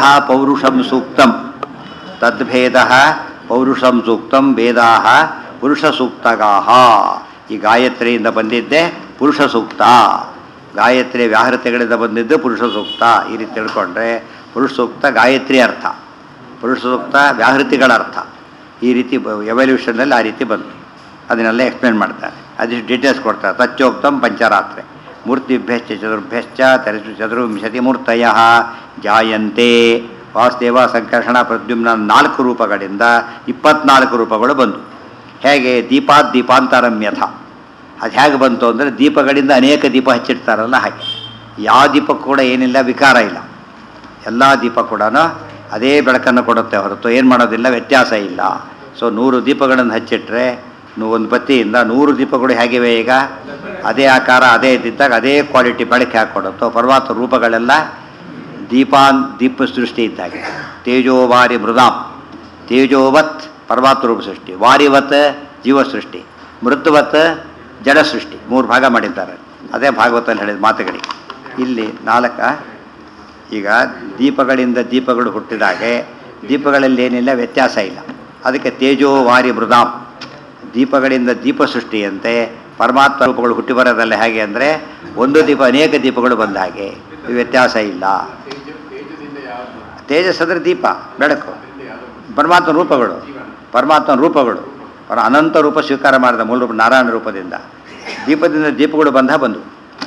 ಪೌರುಷಂ ಸೂಕ್ತಂ ತದ್ಭೇದ ಪೌರುಷಂ ಸೂಕ್ತಂ ವೇದಾ ಪುರುಷ ಸೂಕ್ತಗಾಹ ಈ ಗಾಯತ್ರಿಯಿಂದ ಬಂದಿದ್ದೆ ಪುರುಷ ಸೂಕ್ತ ಗಾಯತ್ರಿ ವ್ಯಾಹೃತಿಗಳಿಂದ ಬಂದಿದ್ದು ಪುರುಷ ಸೂಕ್ತ ಈ ರೀತಿ ತಿಳ್ಕೊಂಡ್ರೆ ಪುರುಷ ಸೂಕ್ತ ಗಾಯತ್ರಿ ಅರ್ಥ ಪುರುಷ ಸೂಕ್ತ ವ್ಯಾಹೃತಿಗಳ ಅರ್ಥ ಈ ರೀತಿ ಎವಲ್ಯೂಷನ್ನಲ್ಲಿ ಆ ರೀತಿ ಬಂತು ಅದನ್ನೆಲ್ಲ ಎಕ್ಸ್ಪ್ಲೇನ್ ಮಾಡ್ತಾರೆ ಅದಿಷ್ಟು ಡೀಟೇಲ್ಸ್ ಕೊಡ್ತಾರೆ ತಚ್ಚೋಕ್ತಂ ಪಂಚರಾತ್ರೆ ಮೂರ್ತಿಭ್ಯಶ್ಚ ಚತುರ್ಭ್ಯಶ್ಚ ತರಿಸು ಚತುರ್ವಿಂಶತಿ ಮೂರ್ತಯ ಜಾಯಂತೆ ವಾಸುದೇವ ಸಂಕರ್ಷಣ ಪ್ರದ್ಯುಮ್ನ ನಾಲ್ಕು ರೂಪಗಳಿಂದ ಇಪ್ಪತ್ನಾಲ್ಕು ರೂಪಗಳು ಬಂದು ಹೇಗೆ ದೀಪಾತ್ ದೀಪಾಂತರಂ ಯಥ ಅದು ಹೇಗೆ ಬಂತು ಅಂದರೆ ದೀಪಗಳಿಂದ ಅನೇಕ ದೀಪ ಹಚ್ಚಿಡ್ತಾರಲ್ಲ ಹಾಗೆ ಯಾವ ದೀಪಕ್ಕೂ ಕೂಡ ಏನಿಲ್ಲ ವಿಕಾರ ಇಲ್ಲ ಎಲ್ಲ ದೀಪ ಕೂಡ ಅದೇ ಬೆಳಕನ್ನು ಕೊಡುತ್ತೆ ಹೊರತು ಏನು ಮಾಡೋದಿಲ್ಲ ವ್ಯತ್ಯಾಸ ಇಲ್ಲ ಸೊ ನೂರು ದೀಪಗಳನ್ನು ಹಚ್ಚಿಟ್ರೆ ನೀವು ಒಂದು ಬತ್ತಿಯಿಂದ ನೂರು ದೀಪಗಳು ಹೇಗಿವೆ ಈಗ ಅದೇ ಆಕಾರ ಅದೇ ಇದ್ದಿದ್ದಾಗ ಅದೇ ಕ್ವಾಲಿಟಿ ಬೆಳಕೆ ಹಾಕ್ಕೊಡುತ್ತೋ ಪರ್ವತ ರೂಪಗಳೆಲ್ಲ ದೀಪಾನ್ ದೀಪ ಸೃಷ್ಟಿ ಇದ್ದಾಗೆ ತೇಜೋವಾರಿ ಮೃದಾಂ ತೇಜೋವತ್ ಪರಮಾತ್ಮ ರೂಪ ಸೃಷ್ಟಿ ವಾರಿವತ್ ಜೀವ ಸೃಷ್ಟಿ ಮೃತ್ಯುವತ್ ಜಡ ಸೃಷ್ಟಿ ಮೂರು ಭಾಗ ಮಾಡಿದ್ದಾರೆ ಅದೇ ಭಾಗವತಲ್ಲಿ ಹೇಳಿದ ಮಾತುಗಳಿಗೆ ಇಲ್ಲಿ ನಾಲ್ಕ ಈಗ ದೀಪಗಳಿಂದ ದೀಪಗಳು ಹುಟ್ಟಿದಾಗೆ ದೀಪಗಳಲ್ಲಿ ಏನಿಲ್ಲ ವ್ಯತ್ಯಾಸ ಇಲ್ಲ ಅದಕ್ಕೆ ತೇಜೋ ವಾರಿ ಮೃದಾಂ ದೀಪಗಳಿಂದ ದೀಪ ಸೃಷ್ಟಿಯಂತೆ ಪರಮಾತ್ಮ ರೂಪಗಳು ಹುಟ್ಟಿ ಬರೋದಲ್ಲ ಹೇಗೆ ಅಂದರೆ ಒಂದು ದೀಪ ಅನೇಕ ದೀಪಗಳು ಬಂದ ಹಾಗೆ ಈ ವ್ಯತ್ಯಾಸ ಇಲ್ಲ ತೇಜಸ್ ಅಂದರೆ ದೀಪ ಬೆಳಕು ಪರಮಾತ್ಮ ರೂಪಗಳು ಪರಮಾತ್ಮ ರೂಪಗಳು ಅವರ ಅನಂತ ರೂಪ ಸ್ವೀಕಾರ ಮಾಡಿದ ಮೂಲ ರೂಪ ನಾರಾಯಣ ರೂಪದಿಂದ ದೀಪದಿಂದ ದೀಪಗಳು ಬಂದ ಬಂದು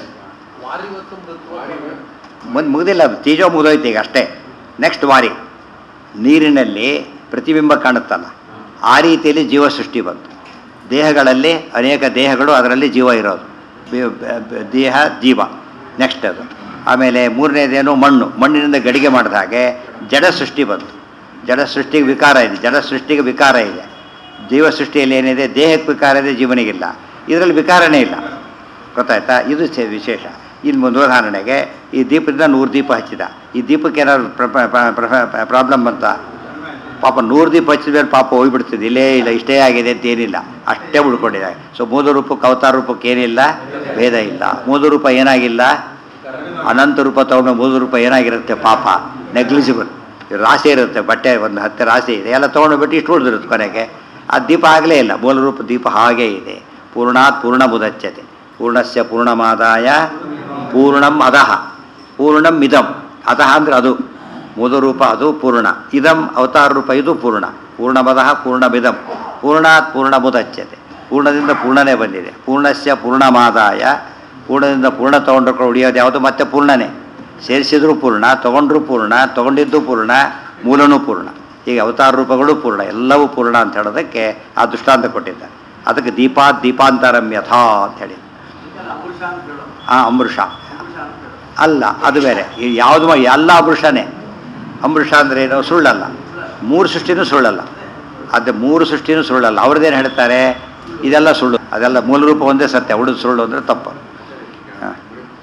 ಮುಂದೆ ಮುಗಿದಿಲ್ಲ ಅದು ತೇಜೋ ಮುಗಿದೋಯ್ತು ಈಗ ಅಷ್ಟೇ ನೆಕ್ಸ್ಟ್ ವಾರಿ ನೀರಿನಲ್ಲಿ ಪ್ರತಿಬಿಂಬ ಕಾಣುತ್ತಲ್ಲ ಆ ರೀತಿಯಲ್ಲಿ ಜೀವ ಸೃಷ್ಟಿ ಬಂತು ದೇಹಗಳಲ್ಲಿ ಅನೇಕ ದೇಹಗಳು ಅದರಲ್ಲಿ ಜೀವ ಇರೋದು ಬಿ- ಬ- ಬ- ದೇಹ ಜೀವ ನೆಕ್ಸ್ಟ್ ಅದು ಆಮೇಲೆ ಮೂರನೇದೇನು ಮಣ್ಣು ಮಣ್ಣಿನಿಂದ ಗಡಿಗೆ ಮಾಡಿದ ಹಾಗೆ ಜಡ ಸೃಷ್ಟಿ ಬಂತು ಜಡ ಸೃಷ್ಟಿಗೆ ವಿಕಾರ ಇದೆ ಜಡ ಸೃಷ್ಟಿಗೆ ವಿಕಾರ ಇದೆ ಜೀವ ಸೃಷ್ಟಿಯಲ್ಲಿ ಏನಿದೆ ದೇಹಕ್ಕೆ ವಿಕಾರ ಇದೆ ಜೀವನಿಗಿಲ್ಲ ಇದರಲ್ಲಿ ವಿಕಾರನೇ ಇಲ್ಲ ಗೊತ್ತಾಯ್ತಾ ಇದು ಚೆ- ವಿಶೇಷ ಇನ್ನು ಒಂದು ಉದಾಹರಣೆಗೆ ಈ ದೀಪದಿಂದ ನೂರು ದೀಪ ಹಚ್ಚಿದ ಈ ದೀಪಕ್ಕೆ ಏನಾದ್ರು ಪ್ರಾಬ್ಲಮ್ ಬಂತ ಪಾಪ ನೂರು ದೀಪ ಹಚ್ಚಿದ ಮೇಲೆ ಪಾಪ ಹೋಗ್ಬಿಡ್ತಿದೆ ಇಲ್ಲೇ ಇಲ್ಲ ಇಷ್ಟೇ ಆಗಿದೆ ಅಂತ ಏನಿಲ್ಲ ಅಷ್ಟೇ ಉಳ್ಕೊಂಡಿದೆ ಸೊ ಮೂಲ ರೂಪಕ್ಕೆ ಅವತಾರ ರೂಪಕ್ಕೆ ಏನಿಲ್ಲ ಭೇದ ಇಲ್ಲ ಮೂಲ ರೂಪ ಏನಾಗಿಲ್ಲ ಅನಂತ ರೂಪ ತಗೊಂಡು ಮೂಲ ರೂಪ ಏನಾಗಿರುತ್ತೆ ಪಾಪ ನೆಗ್ಲಿಜಿಬಲ್ ರಾಶಿ ಇರುತ್ತೆ ಬಟ್ಟೆ ಒಂದು ಹತ್ತು ರಾಶಿ ಇದೆ ಎಲ್ಲ ತೊಗೊಂಡೋಗ್ಬಿಟ್ಟು ಇಷ್ಟು ಉಳಿದಿರುತ್ತೆ ಕೊನೆಗೆ ಆ ದೀಪ ಆಗಲೇ ಇಲ್ಲ ಮೂಲ ರೂಪ ದೀಪ ಹಾಗೇ ಇದೆ ಪೂರ್ಣಾತ್ ಪೂರ್ಣ ಮುದಚ್ಯತೆ ಪೂರ್ಣಸ್ಯ ಪೂರ್ಣಮಾದಾಯ ಪೂರ್ಣಂ ಅಧಃ ಪೂರ್ಣಂ ಇದಂ ಅಧಃ ಅಂದ್ರೆ ಅದು ಮೂಲ ರೂಪ ಅದು ಪೂರ್ಣ ಇದಂ ಅವತಾರ ರೂಪ ಇದು ಪೂರ್ಣ ಪೂರ್ಣಮದಃ ಪೂರ್ಣಮಿದಂ ಪೂರ್ಣಾತ್ ಪೂರ್ಣ ಮುದಚ್ಯತೆ ಪೂರ್ಣದಿಂದ ಪೂರ್ಣನೇ ಬಂದಿದೆ ಪೂರ್ಣಸ್ಯ ಪೂರ್ಣಮಾದಾಯ ಪೂರ್ಣದಿಂದ ಪೂರ್ಣ ತೊಗೊಂಡ್ರೆ ಉಳಿಯೋದು ಯಾವುದು ಮತ್ತೆ ಪೂರ್ಣನೇ ಸೇರಿಸಿದ್ರು ಪೂರ್ಣ ತೊಗೊಂಡ್ರು ಪೂರ್ಣ ತೊಗೊಂಡಿದ್ದು ಪೂರ್ಣ ಮೂಲನೂ ಪೂರ್ಣ ಈಗ ಅವತಾರ ರೂಪಗಳು ಪೂರ್ಣ ಎಲ್ಲವೂ ಪೂರ್ಣ ಅಂತ ಹೇಳೋದಕ್ಕೆ ಆ ದೃಷ್ಟಾಂತ ಕೊಟ್ಟಿದ್ದಾರೆ ಅದಕ್ಕೆ ದೀಪಾ ದೀಪಾಂತರಂ ಯಥಾ ಅಂತ ಹೇಳಿ ಆ ಅಮೃಷ ಅಲ್ಲ ಅದು ಬೇರೆ ಈ ಯಾವುದು ಮಾ- ಎಲ್ಲ ಅಮೃಷನೇ ಅಮೃಷ ಅಂದ್ರೆ ಏನು ಸುಳ್ಳಲ್ಲ ಮೂರು ಸೃಷ್ಟಿನೂ ಸುಳ್ಳಲ್ಲ ಅದು ಮೂರು ಸೃಷ್ಟಿನೂ ಸುಳ್ಳಲ್ಲ ಅವ್ರದ್ದೇನು ಹೇಳ್ತಾರೆ ಇದೆಲ್ಲ ಸುಳ್ಳು ಅದೆಲ್ಲ ಮೂಲ ರೂಪ ಒಂದೇ ಸತ್ಯ ಉಳಿದು ಸುಳ್ಳು ಅಂದರೆ ತಪ್ಪು ಹಾಂ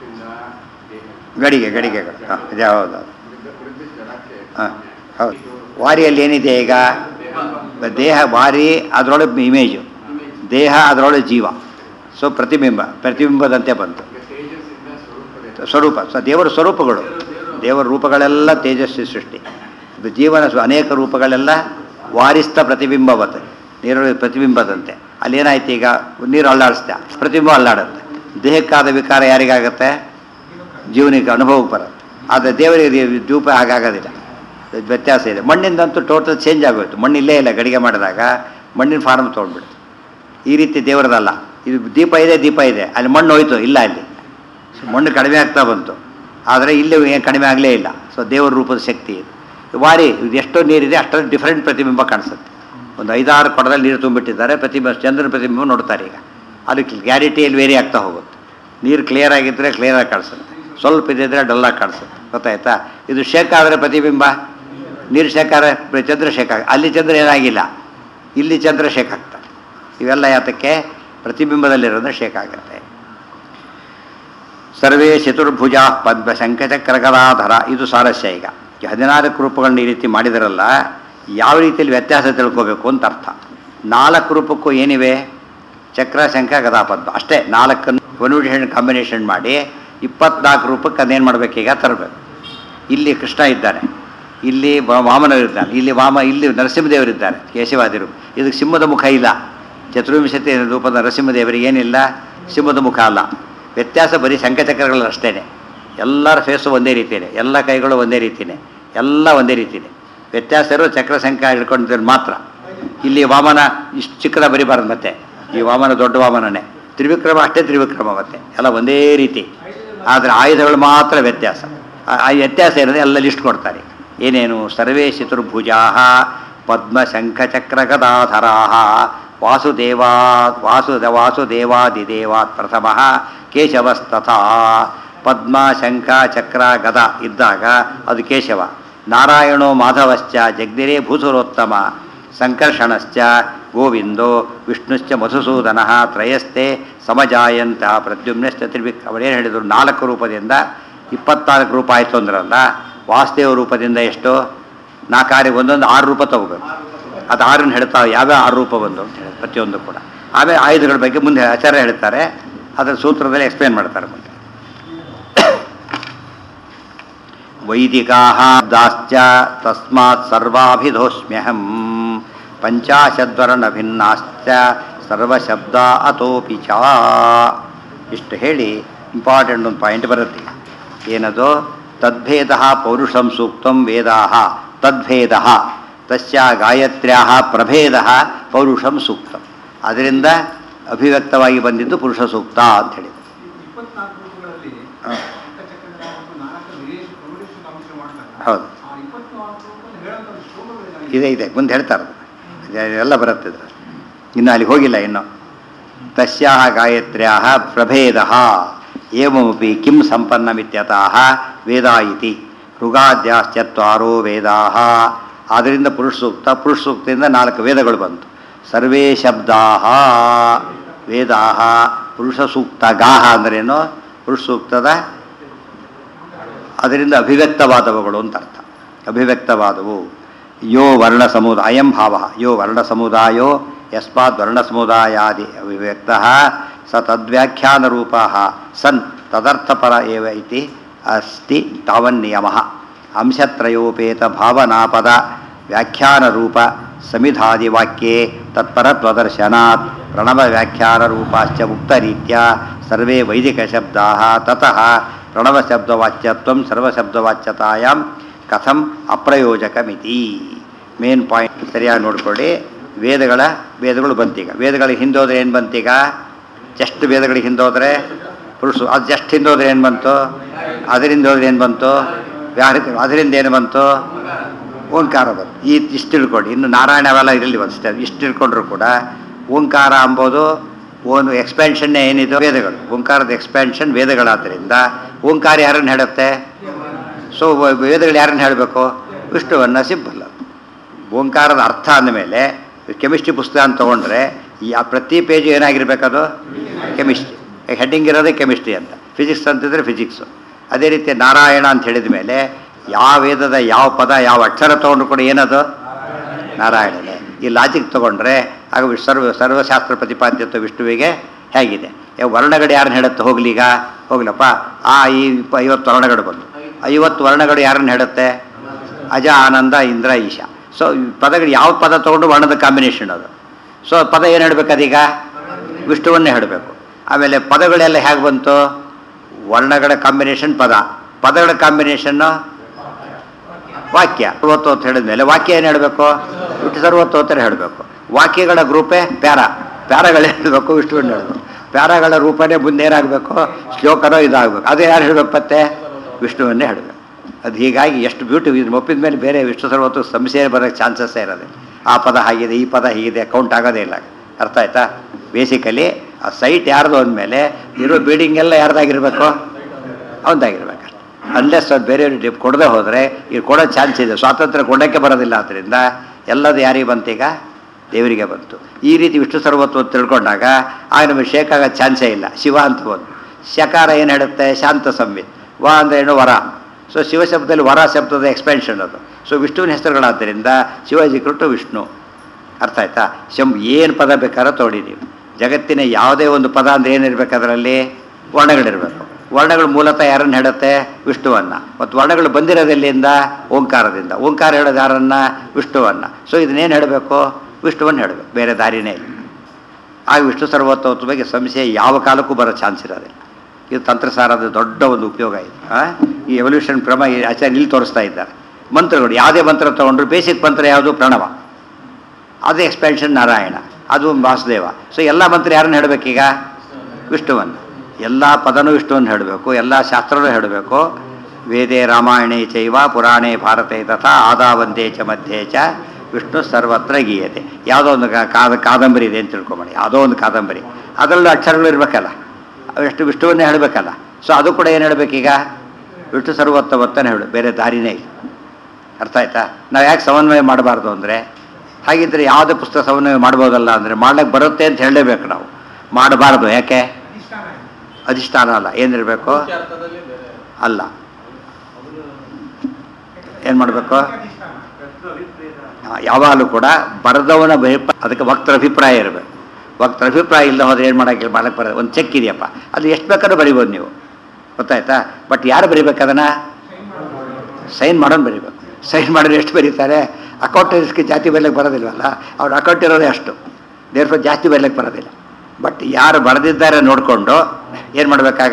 ಗಡಿಗೆ ಗಡಿಗೆಗಳು ಹಾಂ ಇದು ಹೌದು ಹಾಂ ಹೌದು ವಾರಿಯಲ್ಲಿ ಏನಿದೆ ಈಗ ದೇಹ ವಾರಿ ಅದರೊಳಗೆ ಇಮೇಜು ದೇಹ ಅದರೊಳಗೆ ಜೀವ ಸೊ ಪ್ರತಿಬಿಂಬ ಪ್ರತಿಬಿಂಬದಂತೆ ಬಂತು ಸ್ವರೂಪ ಸ ದೇವರ ಸ್ವರೂಪಗಳು ದೇವರ ರೂಪಗಳೆಲ್ಲ ತೇಜಸ್ವಿ ಸೃಷ್ಟಿ ಇದು ಜೀವನ ಸ್ವ- ಅನೇಕ ರೂಪಗಳೆಲ್ಲ ವಾರಿಸ್ತ ಪ್ರತಿಬಿಂಬವತ್ತೆ ನೀರೊಳಗೆ ಪ್ರತಿಬಿಂಬದಂತೆ ಅಲ್ಲೇನಾಯ್ತು ಈಗ ನೀರು ಅಲ್ಲಾಡಿಸ್ತ ಪ್ರತಿಬಿಂಬ ಅಲ್ಲಾಡುತ್ತೆ ದೇಹಕ್ಕಾದ ವಿಕಾರ ಯಾರಿಗಾಗತ್ತೆ ಜೀವನಿಗೆ ಅನುಭವಕ್ಕೆ ಬರುತ್ತೆ ಆದರೆ ದೇವರಿಗೆ ಧೂಪ ಹಾಗಾಗೋದಿಲ್ಲ ವ್ಯತ್ಯಾಸ ಇದೆ ಮಣ್ಣಿಂದಂತೂ ಟೋಟಲ್ ಚೇಂಜ್ ಆಗೋಯ್ತು ಮಣ್ಣು ಇಲ್ಲೇ ಇಲ್ಲ ಗಡಿಗೆ ಮಾಡಿದಾಗ ಮಣ್ಣಿನ ಫಾರ್ಮ್ ತೊಗೊಂಡ್ಬಿಡ್ತು ಈ ರೀತಿ ದೇವರದಲ್ಲ ಇದು ದೀಪ ಇದೆ ದೀಪ ಇದೆ ಅಲ್ಲಿ ಮಣ್ಣು ಹೋಯ್ತು ಇಲ್ಲ ಅಲ್ಲಿ ಸೊ ಮಣ್ಣು ಕಡಿಮೆ ಆಗ್ತಾ ಬಂತು ಆದರೆ ಇಲ್ಲಿ ಏನು ಕಡಿಮೆ ಆಗಲೇ ಇಲ್ಲ ಸೊ ದೇವರ ರೂಪದ ಶಕ್ತಿ ಇದು ವಾರಿ ಇದು ಎಷ್ಟೋ ನೀರಿದೆ ಅಷ್ಟೊಂದು ಡಿಫ್ರೆಂಟ್ ಪ್ರತಿಬಿಂಬ ಕಾಣಿಸುತ್ತೆ ಒಂದು ಐದಾರು ಕೊಡದಲ್ಲಿ ನೀರು ತುಂಬಿಟ್ಟಿದ್ದಾರೆ ಪ್ರತಿಬಿಂಬ ಚಂದ್ರನ ಪ್ರತಿಬಿಂಬ ನೋಡ್ತಾರೆ ಈಗ ಅದಕ್ಕೆ ಗ್ಯಾರಿಟಿಯಲ್ಲಿ ವೇರಿ ಆಗ್ತಾ ಹೋಗುತ್ತೆ ನೀರು ಕ್ಲಿಯರ್ ಆಗಿದ್ದರೆ ಕ್ಲಿಯರಾಗಿ ಕಾಣಿಸುತ್ತೆ ಸ್ವಲ್ಪ ಇದ್ದಿದ್ರೆ ಡಲ್ಲಾಗಿ ಕಾಣಿಸುತ್ತೆ ಗೊತ್ತಾಯ್ತಾ ಇದು ಶೇಕ್ ಆದರೆ ಪ್ರತಿಬಿಂಬ ನೀರು ಶೇಕ್ ಆದರೆ ಪ್ರ- ಚಂದ್ರ ಶೇಕ್ ಆಗ ಅಲ್ಲಿ ಚಂದ್ರ ಏನಾಗಿಲ್ಲ ಇಲ್ಲಿ ಚಂದ್ರ ಶೇಕ್ ಆಗ್ತಾರೆ ಇವೆಲ್ಲ ಯಾತಕ್ಕೆ ಪ್ರತಿಬಿಂಬದಲ್ಲಿರೋದ್ರೆ ಶೇಕ್ ಆಗುತ್ತೆ ಸರ್ವೇ ಚತುರ್ಭುಜ ಪದ್ಮ ಶಂಖಚಕ್ರಗದಾಧರ ಇದು ಸಾರಸ್ಯ ಈಗ ಈ ಹದಿನಾಲ್ಕು ರೂಪಗಳನ್ನ ಈ ರೀತಿ ಮಾಡಿದರಲ್ಲ ಯಾವ ರೀತಿಯಲ್ಲಿ ವ್ಯತ್ಯಾಸ ತಿಳ್ಕೋಬೇಕು ಅಂತ ಅರ್ಥ ನಾಲ್ಕು ರೂಪಕ್ಕೂ ಏನಿವೆ ಚಕ್ರ ಶಂಖ ಗದಾ ಪದ್ಮ ಅಷ್ಟೇ ನಾಲ್ಕನ್ನು ಕನ್ವಿಷನ್ ಕಾಂಬಿನೇಷನ್ ಮಾಡಿ ಇಪ್ಪತ್ನಾಲ್ಕು ರೂಪಕ್ಕೆ ಅದೇನು ಮಾಡಬೇಕೀಗ ತರಬೇಕು ಇಲ್ಲಿ ಕೃಷ್ಣ ಇದ್ದಾನೆ ಇಲ್ಲಿ ವ- ವಾಮನರಿದ್ದಾನೆ ಇಲ್ಲಿ ವಾಮ ಇಲ್ಲಿ ನರಸಿಂಹದೇವರಿದ್ದಾರೆ ಕೇಶವಾದಿರು ಇದಕ್ಕೆ ಸಿಂಹದ ಮುಖ ಇಲ್ಲ ಚತುರ್ವಿಂಶತಿ ರೂಪದ ನರಸಿಂಹದೇವರಿಗೆ ಏನಿಲ್ಲ ಸಿಂಹದ ಮುಖ ಅಲ್ಲ ವ್ಯತ್ಯಾಸ ಬರೀ ಶಂಖಚಕ್ರಗಳು ಅಷ್ಟೇ ಎಲ್ಲರ ಫೇಸು ಒಂದೇ ರೀತಿಯೇ ಎಲ್ಲ ಕೈಗಳು ಒಂದೇ ರೀತಿಯೇ ಎಲ್ಲ ಒಂದೇ ರೀತಿಯೇ ವ್ಯತ್ಯಾಸ ಇರೋ ಚಕ್ರ ಶಂಖ ಹಿಡ್ಕೊಂಡಿದ್ರೆ ಮಾತ್ರ ಇಲ್ಲಿ ವಾಮನ ಇಷ್ಟು ಚಿಕ್ಕದ ಬರಿಬಾರ್ದು ಮತ್ತೆ ಈ ವಾಮನ ದೊಡ್ಡ ವಾಮನನೇ ತ್ರಿವಿಕ್ರಮ ಅಷ್ಟೇ ತ್ರಿವಿಕ್ರಮ ಮತ್ತೆ ಎಲ್ಲ ಒಂದೇ ರೀತಿ ಆದರೆ ಆಯುಧಗಳು ಮಾತ್ರ ವ್ಯತ್ಯಾಸ ಆ- ಆ ವ್ಯತ್ಯಾಸ ಇರೋದೇ ಎಲ್ಲ ಲಿಸ್ಟ್ ಕೊಡ್ತಾರೆ ಏನೇನು ಸರ್ವೇ ಚತುರ್ಭುಜಾ ಪದ್ಮಶಂಖಚಕ್ರಗದಾಧರಾ ವಾಸುದೇವಾ ವಾಸುದ ವಾಸುದೇವಾದಿದೇವಾತ್ ಪ್ರಥಮ ಕೇಶವಸ್ತಥಾ ಪದ್ಮ ಶಂಖ ಚಕ್ರ ಗದ ಇದ್ದಾಗ ಅದು ಕೇಶವ ನಾರಾಯಣೋ ಮಾಧವಶ್ಚ ಜಗ್ದಿರೇ ಭೂಸುರೋತ್ತಮ ಸಂಕರ್ಷಣಶ್ಚ ಗೋವಿಂದೋ ವಿಷ್ಣುಶ್ಚ ಮಧುಸೂದನ ತ್ರಯಸ್ತೆ ಸಮಜಾಯಂತ ಪ್ರದ್ಯುಮ್ನಶ್ಚ ತ್ರಿವಿಕ್ ಅವರೇನು ಹೇಳಿದರು ನಾಲ್ಕು ರೂಪದಿಂದ ಇಪ್ಪತ್ನಾಲ್ಕು ರೂಪ ಆಯಿತು ಅಂದ್ರಲ್ಲ ವಾಸುದೇವ ರೂಪದಿಂದ ಎಷ್ಟು ನಾಲ್ಕಾರಿಗೆ ಒಂದೊಂದು ಆರು ರೂಪ ತಗೋಬೇಕು ಅದು ಆರನ್ನು ಹೇಳ್ತಾ ಯಾವ್ಯಾವ ಆರು ರೂಪ ಬಂದು ಅಂತ ಹೇಳಿ ಪ್ರತಿಯೊಂದು ಕೂಡ ಆಮೇಲೆ ಆಯುಧಗಳ ಬಗ್ಗೆ ಮುಂದೆ ಆಚಾರ್ಯ ಹೇಳ್ತಾರೆ ಅದರ ಸೂತ್ರದಲ್ಲಿ ಎಕ್ಸ್ಪ್ಲೇನ್ ಮಾಡ್ತಾರೆ ಮುಂದೆ ವೈದಿಕಾ ದಾಶ್ಚ ತಸ್ಮಾತ್ ಸರ್ವಾಭಿಧೋಷ್ಮ್ಯಹಂ ಪಂಚಾಶದ್ವರ್ಣ ಭಿನ್ನಾಶ್ಚ ಸರ್ವಶಬ್ದ ಅತೋಪಿ ಚ ಇಷ್ಟು ಹೇಳಿ ಇಂಪಾರ್ಟೆಂಟ್ ಒಂದು ಪಾಯಿಂಟ್ ಬರುತ್ತೆ ಏನದು ತದ್ಭೇದ ಪೌರುಷಂ ಸೂಕ್ತಂ ವೇದಾ ತದ್ಭೇದ ತಸ್ಯ ಗಾಯತ್ರ್ಯಾ ಪ್ರಭೇದ ಪೌರುಷಂ ಸೂಕ್ತಂ ಅದರಿಂದ ಅಭಿವ್ಯಕ್ತವಾಗಿ ಬಂದಿದ್ದು ಪುರುಷ ಸೂಕ್ತ ಅಂತ ಹೇಳಿ ಇಪ್ಪತ್ನಾಲ್ಕು ರೂಪಗಳಲ್ಲಿ ಹಾ. ಚಕ್ರ ಮತ್ತು ನಾಲ್ಕು ವಿದೇಶ ಪ್ರವಿದೇಶ ಅಂಶ ಮಾಡ್ತಾರೆ ಹೌದು ಆ ಇಪ್ಪತ್ನಾಲ್ಕು ರೂಪದಲ್ಲಿ ಹೇಳೋಂಥ ಶ್ಲೋಕಗಳಿದ್ದಾವೆ ಇದೆ ಇದೆ ಮುಂದೆ ಹೇಳ್ತಾರೆ ಅದು. ಎಲ್ಲ ಬರುತ್ತೆ ಇದ್ರ ಇನ್ನು ಅಲ್ಲಿಗೆ ಹೋಗಿಲ್ಲ ಇನ್ನು ತಸ್ಯಾಹ ಗಾಯತ್ರ್ಯಾಹ ಪ್ರಭೇದ ಏವಮಪಿ ಕಿಂ ಸಂಪನ್ನಮಿತ್ಯತಃ ವೇದ ಇತಿ ಋಗಾದ್ಯಾಶ್ಚತ್ವಾರೋ ವೇದಾ ಆದ್ದರಿಂದ ಪುರುಷ ಸೂಕ್ತ ಪುರುಷ ಸೂಕ್ತದಿಂದ ನಾಲ್ಕು ವೇದಗಳು ಬಂತು ಸರ್ವೇ ಶಬ್ದಾ ವೇದಾ ಪುರುಷ ಸೂಕ್ತ ಗಾಹ ಅಂದ್ರೇನು ಪುರುಷ ಸೂಕ್ತದ ಅದರಿಂದ ಅಭಿವ್ಯಕ್ತವಾದವುಗಳು ಅಂತ ಅರ್ಥ ಅಭಿವ್ಯಕ್ತವಾದವು ಯೋ ವರ್ಣ ಸಮುದಾಯ ಅಯಂ ಭಾವ ಯೋ ವರ್ಣ ಸಮುದಾಯೋ ಯಸ್ಮಾತ್ ವರ್ಣ ಸಮುದಾಯಾದಿ ಅಭಿವ್ಯಕ್ತ ಸ ತದ್ವ್ಯಾಖ್ಯಾನ ರೂಪ ಸನ್ ತದರ್ಥಪರ ಏವ ಇತಿ ಅಸ್ತಿ ತಾವನ್ನಿಯಮ ಅಂಶತ್ರಯೋಪೇತ ಭಾವನಾಪದ ವ್ಯಾಖ್ಯಾನ ರೂಪ ಸಮಿಧಾದಿ ವಾಕ್ಯೆ ತತ್ಪರತ್ವದರ್ಶನಾತ್ ಪ್ರಣವ ವ್ಯಾಖ್ಯಾನ ರೂಪಾಶ್ಚ ಉಕ್ತರೀತ್ಯ ಸರ್ವೇ ವೈದಿಕ ಶಬ್ದಾ ತತಃ ಪ್ರಣವಶಬ್ದವಾಚ್ಯತ್ವಂ ಸರ್ವಶಬ್ದವಾಚ್ಯತಾಯಾಂ ಕಥಂ ಅಪ್ರಯೋಜಕಮಿತಿ ಮೇನ್ ಪಾಯಿಂಟ್ ಸರಿಯಾಗಿ ನೋಡ್ಕೊಳ್ಳಿ ವೇದಗಳ ವೇದಗಳು ಬಂತೀಗ ವೇದಗಳಿಗೆ ಹಿಂದೋದ್ರೆ ಏನು ಬಂತೀಗ ಜಸ್ಟ್ ವೇದಗಳಿಗೆ ಹಿಂದೋದ್ರೆ ಪುರುಷ ಅದು ಜಸ್ಟ್ ಹಿಂದೋದ್ರೆ ಏನು ಬಂತು ಅದರಿಂದ ಹೋದ್ರೆ ಏನು ಬಂತು ವ್ಯಾಹೃತ ಅದರಿಂದ ಏನು ಬಂತು ಓಂಕಾರ ಬಂತು ಈ ಇಷ್ಟು ತಿಳ್ಕೊಂಡು ಇನ್ನು ನಾರಾಯಣ ಅವೆಲ್ಲ ಇರಲಿ ಒಂದು ಸ್ಟೆಪ್ ಇಷ್ಟು ತಿಳ್ಕೊಂಡ್ರು ಕೂಡ ಓಂಕಾರ ಅಂಬೋದು ಒಂದು ಎಕ್ಸ್ಪ್ಯಾನ್ಷನ್ನೇ ಏನಿದೆ ವೇದಗಳು ಓಂಕಾರದ ಎಕ್ಸ್ಪ್ಯಾನ್ಷನ್ ವೇದಗಳಾದ್ದರಿಂದ ಓಂಕಾರ ಯಾರನ್ನು ಹೇಳುತ್ತೆ ಸೊ ವೇದಗಳು ಯಾರನ್ನು ಹೇಳಬೇಕು ವಿಷ್ಣುವನ್ನು ಸಿಂಪಲ್ ಅದು ಓಂಕಾರದ ಅರ್ಥ ಅಂದಮೇಲೆ ಕೆಮಿಸ್ಟ್ರಿ ಪುಸ್ತಕ ಅಂತ ತೊಗೊಂಡ್ರೆ ಈ ಆ ಪ್ರತಿ ಪೇಜು ಏನಾಗಿರ್ಬೇಕದು ಕೆಮಿಸ್ಟ್ರಿ ಹೆಡ್ಡಿಂಗ್ ಇರೋದೇ ಕೆಮಿಸ್ಟ್ರಿ ಅಂತ ಫಿಸಿಕ್ಸ್ ಅಂತಿದ್ರೆ ಫಿಸಿಕ್ಸು ಅದೇ ರೀತಿ ನಾರಾಯಣ ಅಂತ ಹೇಳಿದ ಮೇಲೆ ಯಾವ ವೇದದ ಯಾವ ಪದ ಯಾವ ಅಕ್ಷರ ತೊಗೊಂಡ್ರು ಕೂಡ ಏನದು ನಾರಾಯಣನೇ ಈ ಲಾಜಿಕ್ ತೊಗೊಂಡ್ರೆ ಆಗ ವಿಶ್- ಸರ್ವ ಸರ್ವಶಾಸ್ತ್ರ ಪ್ರತಿಪಾದ್ಯತ್ವ ವಿಷ್ಣುವಿಗೆ ಹೇಗಿದೆ ಯಾವ ವರ್ಣಗಳು ಯಾರನ್ನ ಹೇಳುತ್ತೆ ಹೋಗ್ಲೀಗ ಹೋಗ್ಲಪ್ಪ ಆ ಈ ಇಪ್ಪ ಐವತ್ತು ವರ್ಣಗಳು ಬಂದು ಐವತ್ತು ವರ್ಣಗಳು ಯಾರನ್ನ ಹೇಳುತ್ತೆ ಅಜ ಆನಂದ ಇಂದ್ರ ಈಶ ಸೊ ಈ ಪದಗಳು ಯಾವ ಪದ ತೊಗೊಂಡು ವರ್ಣದ ಕಾಂಬಿನೇಷನ್ ಅದು ಸೊ ಪದ ಏನು ಹೇಳಬೇಕು ಅದೀಗ ವಿಷ್ಣುವನ್ನೇ ಹೇಳಬೇಕು ಆಮೇಲೆ ಪದಗಳೆಲ್ಲ ಹೇಗೆ ಬಂತು ವರ್ಣಗಳ ಕಾಂಬಿನೇಷನ್ ಪದ ಪದಗಳ ಕಾಂಬಿನೇಷನ್ನು ವಾಕ್ಯ ಸರ್ವತ್ತು ಅಂತ ಹೇಳಿದ ಮೇಲೆ ವಾಕ್ಯ ಏನು ಹೇಳಬೇಕು ವಿಷ್ಣು ಸರ್ವತ್ತು ಅಂತ ಹೇಳಬೇಕು ವಾಕ್ಯಗಳ ಗ್ರೂಪೇ ಪ್ಯಾರ ಪ್ಯಾರಗಳು ಹೇಳಬೇಕು ವಿಷ್ಣುವನ್ನು ಹೇಳಬೇಕು ಪ್ಯಾರಗಳ ರೂಪನೇ ಮುಂದೆ ಏನಾಗಬೇಕು ಶ್ಲೋಕನೋ ಇದಾಗಬೇಕು ಅದು ಯಾರು ಹೇಳಬೇಕು ಮತ್ತೆ ವಿಷ್ಣುವನ್ನೇ ಹೇಳಬೇಕು ಅದು ಹೀಗಾಗಿ ಎಷ್ಟು ಬ್ಯೂಟಿ ಇದು ಒಪ್ಪಿದ ಮೇಲೆ ಬೇರೆ ವಿಷ್ಣು ಸರ್ವತ್ತು ಸಂಶಯ ಬರೋಕ್ಕೆ ಚಾನ್ಸಸ್ಸೇ ಇರೋದು ಆ ಪದ ಹಾಗಿದೆ ಈ ಪದ ಹೀಗಿದೆ ಕೌಂಟ್ ಆಗೋದೇ ಇಲ್ಲ ಅರ್ಥ ಆಯ್ತಾ ಬೇಸಿಕಲಿ ಆ ಸೈಟ್ ಯಾರ್ದು ಅಂದಮೇಲೆ ಇರೋ ಬಿಲ್ಡಿಂಗ್ ಎಲ್ಲ ಯಾರ್ದಾಗಿರ್ಬೇಕು ಅವನದಾಗಿರ್ಬೇಕು ಅನ್ಲೆಸ್ ಅದು ಬೇರೆಯವ್ರಿಗೆ ಕೊಡದೆ ಹೋದರೆ ಈಗ ಕೊಡೋ ಚಾನ್ಸ್ ಇದೆ ಸ್ವಾತಂತ್ರ್ಯ ಕೊಡೋಕ್ಕೆ ಬರೋದಿಲ್ಲ ಆದ್ದರಿಂದ ಎಲ್ಲದು ಯಾರಿಗೆ ಬಂತೀಗ ದೇವರಿಗೆ ಬಂತು ಈ ರೀತಿ ವಿಷ್ಣು ಸರ್ವತ್ವ ತಿಳ್ಕೊಂಡಾಗ ಆಗ ನಮಗೆ ಶೇಕ್ ಆಗೋ ಚಾನ್ಸೇ ಇಲ್ಲ ಶಿವ ಅಂತ ಒಂದು ಶಕಾರ ಏನು ಹೇಳುತ್ತೆ ಶಾಂತ ಸಂವಿತ್ ವ ಅಂದರೆ ಏನು ವರ ಸೊ ಶಿವ ಶಬ್ದದಲ್ಲಿ ವರ ಶಬ್ದದ ಎಕ್ಸ್ಪೆನ್ಷನ್ ಅದು ಸೊ ವಿಷ್ಣುವಿನ ಹೆಸರುಗಳಾದ್ದರಿಂದ ಶಿವಾಜಿ ಕೊಟ್ಟು ವಿಷ್ಣು ಅರ್ಥ ಆಯ್ತಾ ಶಂ ಏನು ಪದ ಬೇಕಾದ್ರೂ ತೊಗೊಳ್ಳಿ ನೀವು ಜಗತ್ತಿನ ಯಾವುದೇ ಒಂದು ಪದ ಅಂದರೆ ಏನಿರ್ಬೇಕು ಅದರಲ್ಲಿ ವರ್ಣಗಳಿರಬೇಕು ವರ್ಣಗಳು ಮೂಲತಃ ಯಾರನ್ನು ಹೇಳುತ್ತೆ ವಿಷ್ಣುವನ್ನ ಮತ್ತು ವರ್ಣಗಳು ಬಂದಿರೋದೆಲ್ಲಿಂದ ಓಂಕಾರದಿಂದ ಓಂಕಾರ ಹೇಳೋದು ಯಾರನ್ನ ವಿಷ್ಣುವನ್ನ ಸೊ ಇದನ್ನೇನು ಹೇಳಬೇಕು ವಿಷ್ಣುವನ್ನು ಹೇಳಬೇಕು ಬೇರೆ ದಾರಿನೇ ಇಲ್ಲ ಆಗ ವಿಷ್ಣು ಸರ್ವೋತ್ತಮತ್ವ ಬಗ್ಗೆ ಸಂಶಯ ಯಾವ ಕಾಲಕ್ಕೂ ಬರೋ ಚಾನ್ಸ್ ಇರೋದಿಲ್ಲ ಇದು ತಂತ್ರಸಾರದ ದೊಡ್ಡ ಒಂದು ಉಪಯೋಗ ಇದೆ ಆ? ಈ ಎವಲ್ಯೂಷನ್ ಕ್ರಮ ಈ ಆಚಾರ್ಯ ಇಲ್ಲಿ ತೋರಿಸ್ತಾ ಇದ್ದಾರೆ ಮಂತ್ರಗಳು ಯಾವುದೇ ಮಂತ್ರ ತೊಗೊಂಡ್ರು ಬೇಸಿಕ್ ಮಂತ್ರ ಯಾವುದು ಪ್ರಣವ ಅದು ಎಕ್ಸ್ಪೆನ್ಷನ್ ನಾರಾಯಣ ಅದು ವಾಸುದೇವ ಸೊ ಎಲ್ಲ ಮಂತ್ರ ಯಾರನ್ನು ಹೇಳಬೇಕೀಗ ವಿಷ್ಣುವನ್ನು ಎಲ್ಲ ಪದನೂ ವಿಷ್ಣುವನ್ನು ಹೇಳಬೇಕು ಎಲ್ಲ ಶಾಸ್ತ್ರನೂ ಹೇಳಬೇಕು ವೇದೇ ರಾಮಾಯಣೇ ಚೈವ ಪುರಾಣೇ ಭಾರತೆ ತಥಾ ಆದಾವಂದೇ ಚ ಮಧ್ಯೆ ಚ ವಿಷ್ಣು ಸರ್ವತ್ರ ಗೀಯತೆ ಯಾವುದೋ ಒಂದು ಕಾ- ಕಾದ ಕಾದಂಬರಿ ಇದೆ ಅಂತ ತಿಳ್ಕೊಂಬೇಡಿ ಯಾವುದೋ ಒಂದು ಕಾದಂಬರಿ ಅದರಲ್ಲೂ ಅಕ್ಷರಗಳು ಇರಬೇಕಲ್ಲ ಅವೆಷ್ಟು ವಿಷ್ಣುವನ್ನೇ ಹೇಳಬೇಕಲ್ಲ ಸೊ ಅದು ಕೂಡ ಏನು ಹೇಳಬೇಕೀಗ ವಿಷ್ಣು ಸರ್ವೋತ್ತಮತ್ತನೇ ಹೇಳು ಬೇರೆ ದಾರಿನೇ ಇಲ್ಲ ಅರ್ಥ ಆಯ್ತಾ ನಾವು ಯಾಕೆ ಸಮನ್ವಯ ಮಾಡಬಾರ್ದು ಅಂದರೆ ಹಾಗಿದ್ರೆ ಯಾವುದೇ ಪುಸ್ತಕ ಸಮನ್ವಯ ಮಾಡ್ಬೋದಲ್ಲ ಅಂದರೆ ಮಾಡ್ಲಿಕ್ಕೆ ಬರುತ್ತೆ ಅಂತ ಹೇಳಲೇಬೇಕು ನಾವು ಮಾಡಬಾರ್ದು ಯಾಕೆ ಅಧಿಷ್ಠಾನ ಇದೆ. ಅಧಿಷ್ಠಾನ ಅಲ್ಲ ಏನಿರಬೇಕು ಅರ್ಥದಲ್ಲಿ ಬೇರೆ ಅಲ್ಲ ಏನು ಮಾಡಬೇಕು ಅಧಿಷ್ಠಾನ ಯಾವಾಗಲೂ ಕೂಡ ಬರೆದವನ ಅಭಿಪ್ರಾಯ ಅದಕ್ಕೆ ವಕ್ತರ ಅಭಿಪ್ರಾಯ ಇರಬೇಕು ವಕ್ತರ ಅಭಿಪ್ರಾಯ ಇಲ್ಲದೆ ಹೋದ್ರೆ ಏನು ಮಾಡೋಕ್ಕೆ ಮಾಡಕ್ಕೆ ಬರೋದು ಒಂದು ಚೆಕ್ ಇದೆಯಪ್ಪ ಅದು ಎಷ್ಟು ಬೇಕಾದ್ರೂ ಬರಿಬೋದು ನೀವು ಗೊತ್ತಾಯ್ತಾ ಬಟ್ ಯಾರು ಬರಿಬೇಕು ಅದನ್ನು ಸೈನ್ ಮಾಡೋನು ಬರಿಬೇಕು ಸೈನ್ ಮಾಡಿದ್ರೆ ಎಷ್ಟು ಬರೀತಾರೆ ಅಕೌಂಟೆಂಟ್ಸ್ಗೆ ಜಾತಿ ಬರಲಿಕ್ಕೆ ಬರೋದಿಲ್ವಲ್ಲ ಅವ್ರ ಅಕೌಂಟ್ ಇರೋದೇ ಅಷ್ಟು ದೇರ್ಫೋರ್ ಜಾಸ್ತಿ ಬರಲಿಕ್ಕೆ ಬರೋದಿಲ್ಲ ಬಟ್ ಯಾರು ಬರೆದಿದ್ದಾರೆ ನೋಡಿಕೊಂಡು ಏನು ಮಾಡಬೇಕಾಗ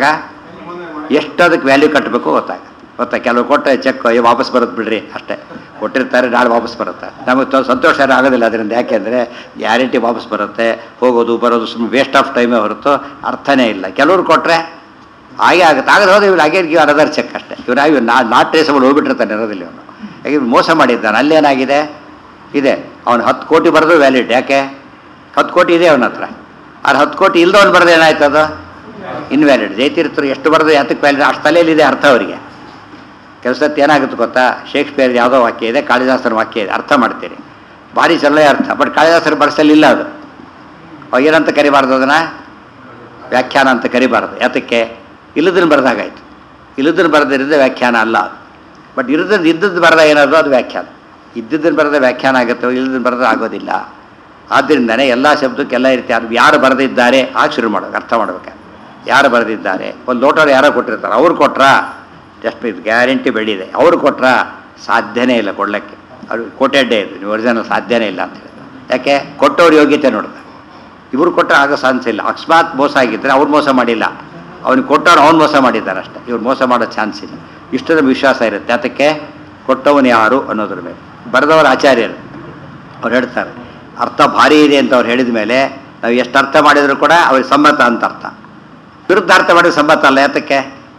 ಎಷ್ಟು ಅದಕ್ಕೆ ವ್ಯಾಲ್ಯೂ ಕಟ್ಟಬೇಕು ಗೊತ್ತಾಗ ಗೊತ್ತಾ ಕೆಲವು ಕೊಟ್ಟರೆ ಚೆಕ್ ಏ ವಾಪಸ್ ಬರುತ್ತೆ ಬಿಡ್ರಿ ಅಷ್ಟೇ ಕೊಟ್ಟಿರ್ತಾರೆ ನಾಳೆ ವಾಪಸ್ ಬರುತ್ತೆ ನಮಗೆ ತ- ಸಂತೋಷ ಏನೂ ಆಗೋದಿಲ್ಲ ಅದರಿಂದ ಯಾಕೆಂದರೆ ಗ್ಯಾರಂಟಿ ವಾಪಸ್ ಬರುತ್ತೆ ಹೋಗೋದು ಬರೋದು ಸುಮ್ಮನೆ ವೇಸ್ಟ್ ಆಫ್ ಟೈಮೇ ಹೊರತು ಅರ್ಥನೇ ಇಲ್ಲ ಕೆಲವ್ರು ಕೊಟ್ಟರೆ ಹಾಗೆ ಆಗುತ್ತೆ ಆಗದೆ ಹೋದ್ರೆ ಇವ್ರು ಹಾಗೆ ಗಿವ್ ಅನದರ್ ಚೆಕ್ ಅಷ್ಟೇ ಇವ್ರು ಇವ್ರು ನಾ ನಾಟ್ ಟ್ರೇಸಬಲ್ ಹೋಗ್ಬಿಟ್ಟಿರ್ತಾನೆ ಇರೋದಿಲ್ಲ ಇವನು ಯಾಕೆ ಇವ್ನು ಮೋಸ ಮಾಡಿದ್ದಾನೆ ಅಲ್ಲೇನಾಗಿದೆ ಇದೆ ಅವನು ಹತ್ತು ಕೋಟಿ ಬರೆದು ವ್ಯಾಲಿಡ್ ಯಾಕೆ ಹತ್ತು ಕೋಟಿ ಇದೆ ಅವನ ಹತ್ರ ಆದ್ರೆ ಹತ್ತು ಕೋಟಿ ಇಲ್ದವನು ಬರೆದು ಏನಾಯ್ತು ಅದು ಇನ್ವ್ಯಾಲಿಡ್ ಜೈತೀರ್ಥರು ಎಷ್ಟು ಬರೆದು ಯಾತಕ್ಕೆ ವ್ಯಾಲಿಡ್ ಅಷ್ಟು ತಲೆಯಲ್ಲಿದೆ ಅರ್ಥ ಅವರಿಗೆ ಕೆಲಸಕ್ಕೆ ಏನಾಗುತ್ತೆ ಗೊತ್ತಾ ಶೇಕ್ಸ್ಪಿಯರ್ ಯಾವುದೋ ವಾಕ್ಯ ಇದೆ ಕಾಳಿದಾಸನ ವಾಕ್ಯ ಇದೆ ಅರ್ಥ ಮಾಡ್ತೀರಿ ಭಾರಿ ಚಲೋ ಅರ್ಥ ಬಟ್ ಕಾಳಿದಾಸರ ಬರ್ಸಲ್ಲಿಲ್ಲ ಅದು ಅವಾಗ ಏನಂತ ಕರಿಬಾರ್ದು ಅದನ್ನು ವ್ಯಾಖ್ಯಾನ ಅಂತ ಕರಿಬಾರ್ದು ಯಾತಕ್ಕೆ ಇಲ್ಲದನ್ನು ಬರೆದಾಗಾಯ್ತು ಇಲ್ಲದನ್ನು ಬರೆದಿರೋದೇ ವ್ಯಾಖ್ಯಾನ ಅಲ್ಲ ಬಟ್ ಇರದನ್ನು ಇದ್ದದ್ದು ಬರೆದ ಏನಾದ್ರು ಅದು ವ್ಯಾಖ್ಯಾನ ಇದ್ದದ್ದನ್ನು ಬರೆದ ವ್ಯಾಖ್ಯಾನ ಆಗುತ್ತೆ ಇಲ್ಲದನ್ನು ಬರೆದ ಆಗೋದಿಲ್ಲ ಆದ್ದರಿಂದನೇ ಎಲ್ಲ ಶಬ್ದಕ್ಕೆ ಎಲ್ಲ ರೀತಿ ಅದು ಯಾರು ಬರೆದಿದ್ದಾರೆ ಆಗ ಶುರು ಮಾಡೋದು ಅರ್ಥ ಮಾಡ್ಬೇಕು ಯಾರು ಬರೆದಿದ್ದಾರೆ ಒಂದು ಲೋಟರು ಯಾರೋ ಕೊಟ್ಟಿರ್ತಾರೆ ಅವ್ರು ಕೊಟ್ರಾ ಜಸ್ಟ್ ಇದು ಗ್ಯಾರಂಟಿ ಬೆಳಿದೆ ಅವ್ರು ಕೊಟ್ರಾ ಸಾಧ್ಯನೇ ಇಲ್ಲ ಕೊಡ್ಲಿಕ್ಕೆ ಅದು ಕೋಟೆಡ್ಡೇ ಇದು ನೀವು ಒರಿಜಿನಲ್ ಸಾಧ್ಯನೇ ಇಲ್ಲ ಅಂತ ಹೇಳಿದ್ರು ಯಾಕೆ ಕೊಟ್ಟವ್ರ ಯೋಗ್ಯತೆ ನೋಡಿದ ಇವ್ರು ಕೊಟ್ಟರೆ ಆಗೋ ಚಾನ್ಸ್ ಇಲ್ಲ ಅಕಸ್ಮಾತ್ ಮೋಸ ಆಗಿದ್ದರೆ ಅವ್ರು ಮೋಸ ಮಾಡಿಲ್ಲ ಅವ್ನಿಗೆ ಕೊಟ್ಟವ್ರು ಅವ್ನು ಮೋಸ ಮಾಡಿದ್ದಾರೆ ಅಷ್ಟೇ ಇವ್ರು ಮೋಸ ಮಾಡೋ ಚಾನ್ಸ್ ಇಲ್ಲ ಇಷ್ಟದ ವಿಶ್ವಾಸ ಇರುತ್ತೆ ಅದಕ್ಕೆ ಕೊಟ್ಟವನು ಯಾರು ಅನ್ನೋದ್ರ ಮೇಲೆ ಬರೆದವರು ಆಚಾರ್ಯರು ಅವ್ರು ಹೇಳ್ತಾರೆ ಅರ್ಥ ಭಾರಿ ಇದೆ ಅಂತ ಅವ್ರು ಹೇಳಿದ ಮೇಲೆ ನಾವು ಎಷ್ಟು ಅರ್ಥ ಮಾಡಿದರೂ ಕೂಡ ಅವ್ರಿಗೆ ಸಮ್ಮತ ಅಂತ ಅರ್ಥ ವಿರುದ್ಧಾರ್ಥ ಮಾಡಿದ್ರೆ ಸಮ್ಮತ ಅಲ್ಲ ಯಾತಕ್ಕೆ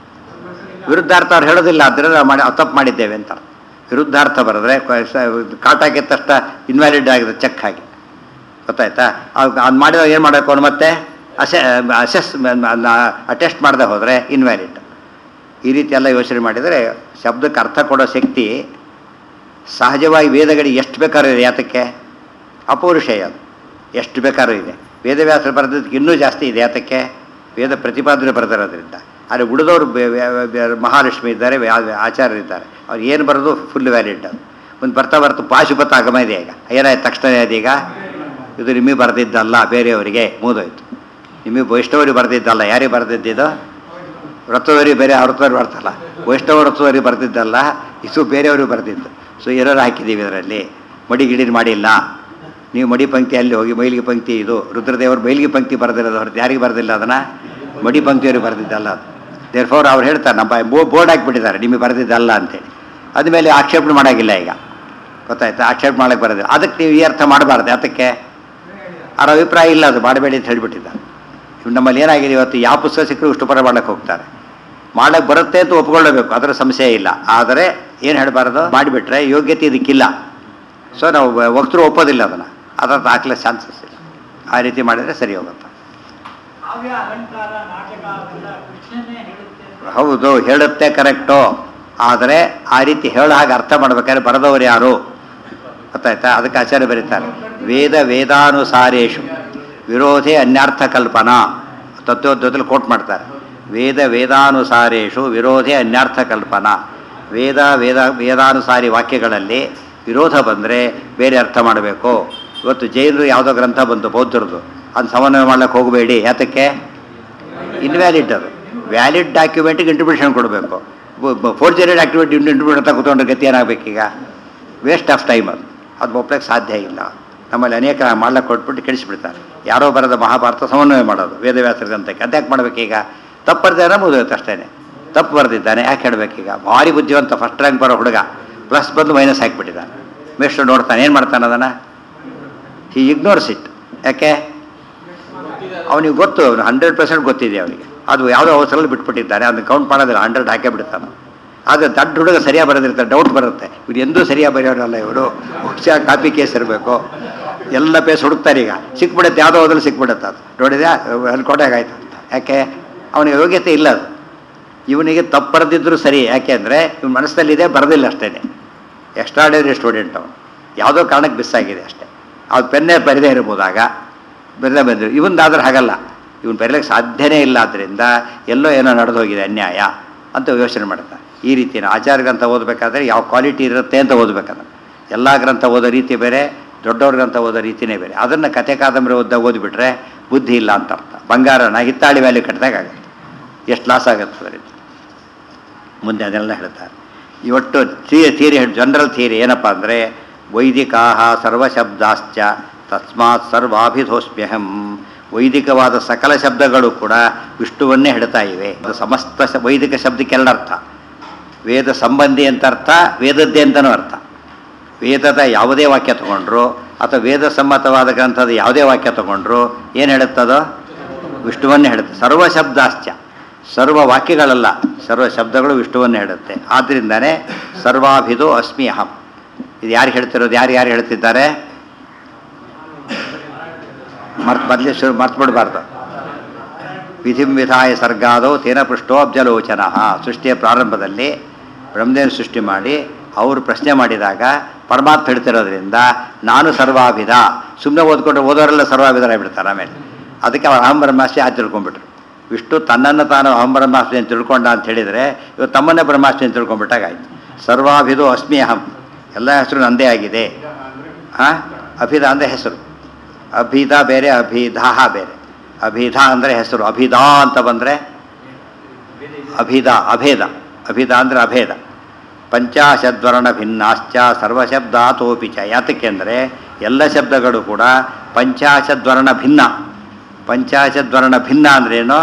ವಿರುದ್ಧಾರ್ಥ ಅವ್ರು ಹೇಳೋದಿಲ್ಲ ಆದರೆ ನಾವು ಮಾಡಿ ತಪ್ಪು ಮಾಡಿದ್ದೇವೆ ಅಂತ ಅರ್ಥ. ವಿರುದ್ಧಾರ್ಥ ಬರೆದ್ರೆ ಕಾಟ್ ಹಾಕಿದ ತಕ್ಷಣ ಇನ್ವ್ಯಾಲಿಡ್ ಆಗಿದೆ ಚೆಕ್ ಹಾಕಿ ಗೊತ್ತಾಯ್ತಾ ಅದು ಮಾಡಿದಾಗ ಏನು ಮಾಡಬೇಕು ಅವನು ಮತ್ತೆ ಅಸೆ ಅಸೆಸ್ ಅಟೆಸ್ಟ್ ಮಾಡದೆ ಹೋದರೆ ಇನ್ವ್ಯಾಲಿಡ್ ಈ ರೀತಿ ಎಲ್ಲ ಯೋಚನೆ ಮಾಡಿದರೆ ಶಬ್ದಕ್ಕೆ ಅರ್ಥ ಕೊಡೋ ಶಕ್ತಿ ಸಹಜವಾಗಿ ವೇದಗಳಿಗೆ ಎಷ್ಟು ಬೇಕಾದ್ರೂ ಇದೆ ಯಾತಕ್ಕೆ ಅಪೌರುಷೇಯ ಅದು ಎಷ್ಟು ಬೇಕಾದ್ರೂ ಇದೆ ವೇದವ್ಯಾಸರು ಬರೆದಕ್ಕೆ ಇನ್ನೂ ಜಾಸ್ತಿ ಇದೆ ಯಾತಕ್ಕೆ ವೇದ ಪ್ರತಿಪಾದನೆ ಬರೆದಿರೋದ್ರಿಂದ ಆದರೆ ಉಳಿದವರು ಬೆ- ಬೆ- ಬೆ- ಮಹಾಲಕ್ಷ್ಮಿ ಇದ್ದಾರೆ ವ್ಯಾ- ಆಚಾರ್ಯರಿದ್ದಾರೆ ಅವ್ರು ಏನು ಬರೋದು ಫುಲ್ ವ್ಯಾಲಿಡ್ ಅದು ಒಂದು ಬರ್ತಾ ಬರ್ತಾ ಪಾಶುಪತ ಆಗಮ ಇದೆ ಈಗ ಏನಾಯ್ತು ತಕ್ಷಣ ಅದೀಗ ಇದು ನಿಮಗೆ ಬರೆದಿದ್ದಲ್ಲ ಬೇರೆಯವರಿಗೆ ಮೂದೋಯ್ತು ನಿಮಗೆ ವೈಷ್ಣವರಿಗೆ ಬರೆದಿದ್ದಲ್ಲ ಯಾರಿಗೆ ಬರೆದಿದ್ದಿದ್ದು ವ್ರತದವರಿ ಬೇರೆ ವ್ರತದವ್ರು ಬರ್ತಲ್ಲ ವೈಷ್ಣವ ವ್ರತದವರಿಗೆ ಬರೆದಿದ್ದಲ್ಲ ಇದು ಬೇರೆಯವ್ರಿಗೆ ಬರೆದಿದ್ದು ಸೊ ಎರರ್ ಹಾಕಿದ್ದೀವಿ ಇದರಲ್ಲಿ ಮಡಿ ಗಿಡಿನ ಮಾಡಿಲ್ಲ ನೀವು ಮಡಿ ಪಂಕ್ತಿ ಅಲ್ಲಿ ಹೋಗಿ ಮೈಲಿಗೆ ಪಂಕ್ತಿ ಇದು ರುದ್ರದೇವರು ಮೈಲಿಗೆ ಪಂಕ್ತಿ ಬರೆದಿರೋದು ಹೊರತು ಯಾರಿಗೆ ಬರೆದಿಲ್ಲ ಅದನ್ನು ಮಡಿ ಪಂಕ್ತಿಯವ್ರಿಗೆ ಬರೆದಿದ್ದಲ್ಲ ಅದು ದೇರ್ಫೋರ್ ಅವ್ರು ಹೇಳ್ತಾರೆ ನಮ್ಮ ಬೋ ಬೋರ್ಡ್ ಹಾಕಿಬಿಟ್ಟಿದ್ದಾರೆ ನಿಮಗೆ ಬರೆದಿದ್ದಲ್ಲ ಅಂತೇಳಿ ಅದ್ಮೇಲೆ ಆಕ್ಷೇಪಣೆ ಮಾಡೋಂಗಿಲ್ಲ ಈಗ ಗೊತ್ತಾಯ್ತಾ ಆಕ್ಷೇಪಣೆ ಮಾಡಕ್ಕೆ ಬರೋದಿಲ್ಲ ಅದಕ್ಕೆ ನೀವು ಈ ಅರ್ಥ ಮಾಡಬಾರ್ದು ಅದಕ್ಕೆ ಅವ್ರ ಅಭಿಪ್ರಾಯ ಇಲ್ಲ ಅದು ಮಾಡಬೇಡಿ ಅಂತ ಹೇಳ್ಬಿಟ್ಟಿದ್ದಾರೆ ಇವ್ ನಮ್ಮಲ್ಲಿ ಏನಾಗಿದೆ ಇವತ್ತು ಯಾವ ಪುಸ್ತಕ ಸಿಕ್ಕರೂ ಇಷ್ಟು ಪರ ಮಾಡಕ್ಕೆ ಹೋಗ್ತಾರೆ ಮಾಡಕ್ಕೆ ಬರುತ್ತೆ ಅಂತ ಒಪ್ಕೊಳ್ಳಬೇಕು ಅದರ ಸಂಶಯ ಇಲ್ಲ ಆದರೆ ಏನು ಹೇಳಬಾರ್ದು ಮಾಡಿಬಿಟ್ರೆ ಯೋಗ್ಯತೆ ಇದಕ್ಕಿಲ್ಲ ಸೊ ನಾವು ವಕ್ತರು ಒಪ್ಪೋದಿಲ್ಲ ಅದನ್ನು ಅದರ ದಾಖಲೆ ಚಾನ್ಸಸ್ ಇಲ್ಲ ಆ ರೀತಿ ಮಾಡಿದರೆ ಸರಿ ಹೋಗುತ್ತೆ ಕಾವ್ಯ ಅಲಂಕಾರ ನಾಟಕ ಅವೆಲ್ಲ ಕೃಷ್ಣನೇ ಹೇಳುತ್ತೆ ಹೌದು ಹೇಳುತ್ತೆ ಕರೆಕ್ಟು ಆದರೆ ಆ ರೀತಿ ಹೇಳೋ ಹಾಗೆ ಅರ್ಥ ಮಾಡ್ಬೇಕಾದ್ರೆ ಬರೆದವರು ಯಾರು ಗೊತ್ತಾಯ್ತಾ ಅದಕ್ಕೆ ಆಚಾರ್ಯ ಬರೀತಾರೆ ವೇದ ವೇದಾನುಸಾರೇಶು ವಿರೋಧಿ ಅನ್ಯಾರ್ಥ ಕಲ್ಪನಾ ತತ್ವೋದ್ಯದಲ್ಲಿ ಕೋಟ್ ಮಾಡ್ತಾರೆ ವೇದ ವೇದಾನುಸಾರೇಶು ವಿರೋಧಿ ಅನ್ಯಾರ್ಥ ಕಲ್ಪನಾ ವೇದ ವೇದ ವೇದಾನುಸಾರಿ ವಾಕ್ಯಗಳಲ್ಲಿ ವಿರೋಧ ಬಂದರೆ ಬೇರೆ ಅರ್ಥ ಮಾಡಬೇಕು ಇವತ್ತು ಜೈನರು ಯಾವುದೋ ಗ್ರಂಥ ಬಂತು ಬೌದ್ಧರದು ಅದನ್ನು ಸಮನ್ವಯ ಮಾಡ್ಲಿಕ್ಕೆ ಹೋಗಬೇಡಿ ಯಾತಕ್ಕೆ ಇನ್ವ್ಯಾಲಿಡ್ ಅದು ವ್ಯಾಲಿಡ್ ಡಾಕ್ಯುಮೆಂಟಿಗೆ ಇಂಟ್ರಿಬ್ಯೂಷನ್ ಕೊಡಬೇಕು ಫೋರ್ಜರಿ ಡಾಕ್ಯುಮೆಂಟ್ ಇಂಟ್ರಿಬ್ಯೂಷನ್ ಅಂತ ಕೂತ್ಕೊಂಡ್ರೆ ಗತಿ ಏನಾಗಬೇಕೀಗ ವೇಸ್ಟ್ ಆಫ್ ಟೈಮ್ ಅದು ಅದು ಒಪ್ಲಕ್ಕೆ ಸಾಧ್ಯ ಇಲ್ಲ ನಮ್ಮಲ್ಲಿ ಅನೇಕ ಮಾಡ್ಲಕ್ಕೆ ಕೊಟ್ಬಿಟ್ಟು ಕೆಡಿಸ್ಬಿಡ್ತಾರೆ ಯಾರೋ ಬರದ ಮಹಾಭಾರತ ಸಮನ್ವಯ ಮಾಡೋದು ವೇದವ್ಯಾಸರ ಗ್ರಂಥಕ್ಕೆ ಅದ್ಯಾಕೆ ಮಾಡ್ಬೇಕೀಗ ತಪ್ಪು ಬರ್ದಾರೆ ಮುಗಿದೋಯ್ತು ಅಷ್ಟೇ ತಪ್ಪು ಬರೆದಿದ್ದಾನೆ ಯಾಕೆ ಹೇಳಬೇಕೀಗ ಭಾರಿ ಬುದ್ಧಿವಂತ ಫಸ್ಟ್ ರ್ಯಾಂಕ್ ಬರೋ ಹುಡುಗ ಪ್ಲಸ್ ಬಂದು ಮೈನಸ್ ಹಾಕಿಬಿಟ್ಟಿದ್ದಾನೆ ಮೇಷ್ಟ್ರು ನೋಡ್ತಾನೆ ಏನು ಮಾಡ್ತಾನೆ ಅದನ್ನು ಹಿ ಇಗ್ನೋರ್ಸ್ ಇಟ್ ಯಾಕೆ ಅವನಿಗೆ ಗೊತ್ತು ಅವನು ಹಂಡ್ರೆಡ್ ಪರ್ಸೆಂಟ್ ಗೊತ್ತಿದೆ ಅವನಿಗೆ ಅದು ಯಾವುದೋ ಅವಸರಲ್ಲಿ ಬಿಟ್ಬಿಟ್ಟಿದ್ದಾನೆ ಅದನ್ನ ಕೌಂಟ್ ಮಾಡೋದಿಲ್ಲ ಹಂಡ್ರೆಡ್ ಹಾಕೇ ಬಿಡ್ತಾನೆ ಆದರೆ ದಡ್ಡ ಹುಡುಗ ಸರಿಯಾಗಿ ಬರೋದಿರ್ತಾರೆ ಡೌಟ್ ಬರುತ್ತೆ ಇವ್ರು ಎಂದೂ ಸರಿಯಾಗಿ ಬರೆಯೋರಲ್ಲ ಇವರು ಹುಷಾರ್ ಕಾಪಿ ಕೇಸ್ ಇರಬೇಕು ಎಲ್ಲ ಪೇಸ್ ಹುಡುಕ್ತಾರೆ ಈಗ ಸಿಕ್ಬಿಡುತ್ತೆ ಯಾವುದೋ ಹೋದಲ್ಲಿ ಸಿಕ್ಬಿಡುತ್ತೆ ಅದು ನೋಡಿದ್ಯಾ ಅಲ್ಲಿ ಕೊಟ್ಟಾಗಾಯ್ತು ಅಂತ ಯಾಕೆ ಅವನಿಗೆ ಯೋಗ್ಯತೆ ಇಲ್ಲ ಅದು ಇವನಿಗೆ ತಪ್ಪು ಬರೆದಿದ್ರು ಸರಿ ಯಾಕೆ ಅಂದರೆ ಇವ್ನ ಮನಸ್ಸಲ್ಲಿದೆ ಬರೋದಿಲ್ಲ ಅಷ್ಟೇ ಎಕ್ಸ್ಟ್ರಾಡರಿ ಸ್ಟೂಡೆಂಟ್ ಅವನು ಯಾವುದೋ ಕಾರಣಕ್ಕೆ ಮಿಸ್ ಆಗಿದೆ ಅಷ್ಟೇ ಅದು ಪೆನ್ನೇ ಬರದೇ ಇರ್ಬೋದಾಗ ಬರದೇ ಬಂದರು ಇವನ್ದಾದ್ರೆ ಹಾಗಲ್ಲ ಇವನು ಬರೀಲಿಕ್ಕೆ ಸಾಧ್ಯನೇ ಇಲ್ಲ ಆದ್ದರಿಂದ ಎಲ್ಲೋ ಏನೋ ನಡೆದು ಹೋಗಿದೆ ಅನ್ಯಾಯ ಅಂತ ಯೋಚನೆ ಮಾಡ್ತಾನೆ ಈ ರೀತಿನ ಆಚಾರ ಗ್ರಂಥ ಓದಬೇಕಾದ್ರೆ ಯಾವ ಕ್ವಾಲಿಟಿ ಇರುತ್ತೆ ಅಂತ ಓದಬೇಕನ್ನ ಎಲ್ಲ ಗ್ರಂಥ ಓದೋ ರೀತಿ ಬೇರೆ ದೊಡ್ಡವ್ರ ಗ್ರಂಥ ಓದೋ ರೀತಿನೇ ಬೇರೆ ಅದನ್ನು ಕತೆ ಕಾದಂಬರಿ ಓದ ಓದಿಬಿಟ್ರೆ ಬುದ್ಧಿ ಇಲ್ಲ ಅಂತ ಅರ್ಥ ಬಂಗಾರನ ಹಿತ್ತಾಳಿ ವ್ಯಾಲ್ಯೂ ಕಟ್ಟಿದಾಗುತ್ತೆ ಎಷ್ಟು ಲಾಸ್ ಆಗುತ್ತೆ ಅದರಿಂದ ಮುಂದೆ ಅದೆಲ್ಲ ಹೇಳ್ತಾರೆ ಈ ಒಟ್ಟು ಥೀ ಥಿಯರಿ ಜನರಲ್ ಥಿಯರಿ ಏನಪ್ಪ ಅಂದರೆ ವೈದಿಕಾಹ ಸರ್ವಶಬ್ದಾಶ್ಚ ತಸ್ಮಾತ್ ಸರ್ವಾಭಿಧೋಸ್ಮ್ಯಹಂ ವೈದಿಕವಾದ ಸಕಲ ಶಬ್ದಗಳು ಕೂಡ ವಿಷ್ಣುವನ್ನೇ ಹೇಳ್ತಾ ಇವೆ ಅದು ಸಮಸ್ತ ಶ- ವೈದಿಕ ಶಬ್ದಕ್ಕೆಲ್ಲ ಅರ್ಥ ವೇದ ಸಂಬಂಧಿ ಅಂತ ಅರ್ಥ ವೇದದ್ದೇ ಅಂತನೂ ಅರ್ಥ ವೇದದ ಯಾವುದೇ ವಾಕ್ಯ ತಗೊಂಡ್ರು ಅಥವಾ ವೇದ ಸಮ್ಮತವಾದ ಗ್ರಂಥದ ಯಾವುದೇ ವಾಕ್ಯ ತಗೊಂಡ್ರು ಏನು ಹೇಳುತ್ತದೋ ವಿಷ್ಣುವನ್ನೇ ಹೇಳುತ್ತೆ ಸರ್ವ ಶಬ್ದಾಶ್ಚ ಸರ್ವ ವಾಕ್ಯಗಳಲ್ಲ ಸರ್ವ ಶಬ್ದಗಳು ವಿಷ್ಣುವನ್ನೇ ಹೇಳುತ್ತೆ ಆದ್ದರಿಂದನೇ ಸರ್ವಾಭಿದು ಅಸ್ಮಿ ಅಹಂ ಇದು ಯಾರು ಹೇಳ್ತಿರೋದು ಯಾರು ಯಾರು ಹೇಳ್ತಿದ್ದಾರೆ ಮರ್ತ್ ಮೊದಲೇ ಶುರು ಮರ್ತು ಬಿಡಬಾರ್ದು ವಿಧಿಂ ವಿಧಾಯ ಸರ್ಗಾದೋ ತೇನ ಪೃಷ್ಟೋ ಅಬ್ಜಲೋಚನ ಸೃಷ್ಟಿಯ ಪ್ರಾರಂಭದಲ್ಲಿ ಬ್ರಹ್ಮದೇವ ಸೃಷ್ಟಿ ಮಾಡಿ ಅವರು ಪ್ರಶ್ನೆ ಮಾಡಿದಾಗ ಪರಮಾತ್ಮ ಹೇಳ್ತಿರೋದ್ರಿಂದ ನಾನು ಸರ್ವಾಭಿಧ ಸುಮ್ಮನೆ ಓದ್ಕೊಂಡ್ರೆ ಓದೋರೆಲ್ಲ ಸರ್ವಾಭಿಧರಾಗ್ಬಿಡ್ತಾರೆ ಆಮೇಲೆ ಅದಕ್ಕೆ ಅವ್ರು ಅಹಂ ಬ್ರಹ್ಮಾಸ್ತಿ ಆಚೆ ತಿಳ್ಕೊಂಡ್ಬಿಟ್ರು ವಿಷ್ಣು ತನ್ನನ್ನು ತಾನು ಅಹಂ ಬ್ರಹ್ಮಾಸ್ತಿ ಅಂತ ತಿಳ್ಕೊಂಡ ಅಂತ ಹೇಳಿದರೆ ಇವತ್ತು ತಮ್ಮನ್ನೇ ಬ್ರಹ್ಮಾಸ್ತಿ ಅಂತ ತಿಳ್ಕೊಂಡ್ಬಿಟ್ಟಾಗ ಆಯ್ತು ಸರ್ವಾಭಿಧೋ ಅಸ್ಮಿ ಅಹಂ ಎಲ್ಲ ಹೆಸರು ನಂದೇ ಆಗಿದೆ ಹಾಂ ಅಭಿಧ ಅಂದರೆ ಹೆಸರು ಅಭಿಧ ಬೇರೆ ಅಭಿಧಾಹ ಬೇರೆ ಅಭಿಧ ಅಂದರೆ ಹೆಸರು ಅಭಿಧಾ ಅಂತ ಬಂದರೆ ಅಭಿಧ ಅಭೇದ ಅಭಿಧ ಅಂದರೆ ಅಭೇದ ಪಂಚಾಶದ್ವರ್ಣ ಭಿನ್ನಾಶ್ಚ ಸರ್ವಶಬ್ದಾತೋಪಿ ಚ ಯಾತಕ್ಕೆ ಅಂದರೆ ಎಲ್ಲ ಶಬ್ದಗಳು ಕೂಡ ಪಂಚಾಶದ್ವರ್ಣ ಭಿನ್ನ ಪಂಚಾಶದ್ವರ್ಣ ಭಿನ್ನ ಅಂದ್ರೇನು